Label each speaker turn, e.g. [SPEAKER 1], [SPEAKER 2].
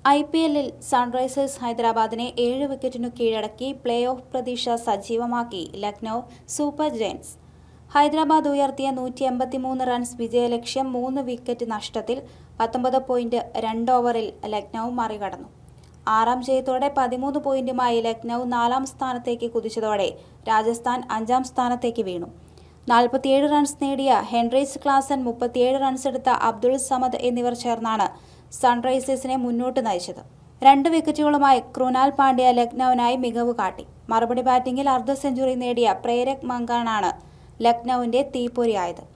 [SPEAKER 1] I P എല്ലിൽ Sunrisers ഹൈദരാബാദിനെ ഏഴ് വിക്കറ്റിനു കീഴടക്കി പ്ലേ ഓഫ് പ്രതീക്ഷ സജീവമാക്കി ലക്നൌ സൂപ്പർ ജയൻസ് ഹൈദരാബാദ് ഉയർത്തിയ നൂറ്റി എൺപത്തിമൂന്ന് റൺസ് വിജയലക്ഷ്യം മൂന്ന് വിക്കറ്റ് നഷ്ടത്തിൽ പത്തൊമ്പത് പോയിന്റ് രണ്ട് ഓവറിൽ ലക്നൌ മറികടന്നു ആറാം ജയത്തോടെ പതിമൂന്ന് പോയിന്റുമായി ലക്നൌ നാലാം സ്ഥാനത്തേക്ക് കുതിച്ചതോടെ രാജസ്ഥാൻ അഞ്ചാം സ്ഥാനത്തേക്ക് വീണു നാൽപ്പത്തിയേഴ് റൺസ് നേടിയ ഹെൻറീസ് ക്ലാസൻ മുപ്പത്തിയേഴ് റൺസ് എടുത്ത അബ്ദുൾ സമദ് എന്നിവർ ചേർന്നാണ് സൺറൈസേഴ്സിനെ മുന്നോട്ട് നയിച്ചത് രണ്ട് വിക്കറ്റുകളുമായി കൃണാൽ പാണ്ഡ്യ ലക്നൌവിനായി മികവ് കാട്ടി മറുപടി ബാറ്റിംഗിൽ അർദ്ധ സെഞ്ചുറി നേടിയ പ്രേരക് മങ്കാണാണ് ലക്നൌവിന്റെ തീപ്പൊരിയായത്